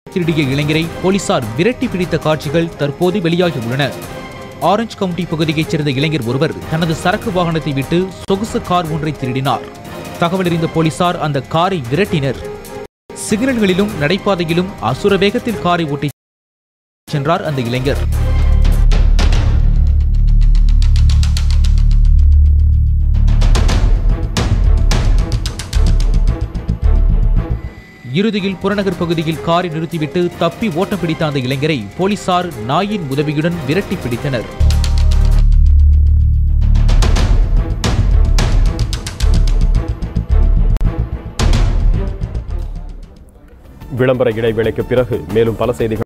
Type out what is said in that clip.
திருடிய இளைஞரை போலீசார் விரட்டி பிடித்த காட்சிகள் தற்போது வெளியாகியுள்ளன ஆரஞ்ச் கவுண்டி பகுதியைச் சேர்ந்த இளைஞர் ஒருவர் தனது சரக்கு வாகனத்தை விட்டு சொகுசு கார் ஒன்றை திருடினார் தகவல் அறிந்த போலீசார் அந்த காரை விரட்டினர் சிக்னல்களிலும் நடைபாதையிலும் அசுர வேகத்தில் காரை ஓட்டி சென்றார் அந்த இளைஞர் இறுதியில் புறநகர் பகுதியில் காரை நிறுத்திவிட்டு தப்பி ஓட்டம் பிடித்த அந்த இளைஞரை போலீசார் நாயின் உதவியுடன் விரட்டி பிடித்தனர் விளம்பர இடைவேளைக்கு பிறகு மேலும் பல செய்திகள்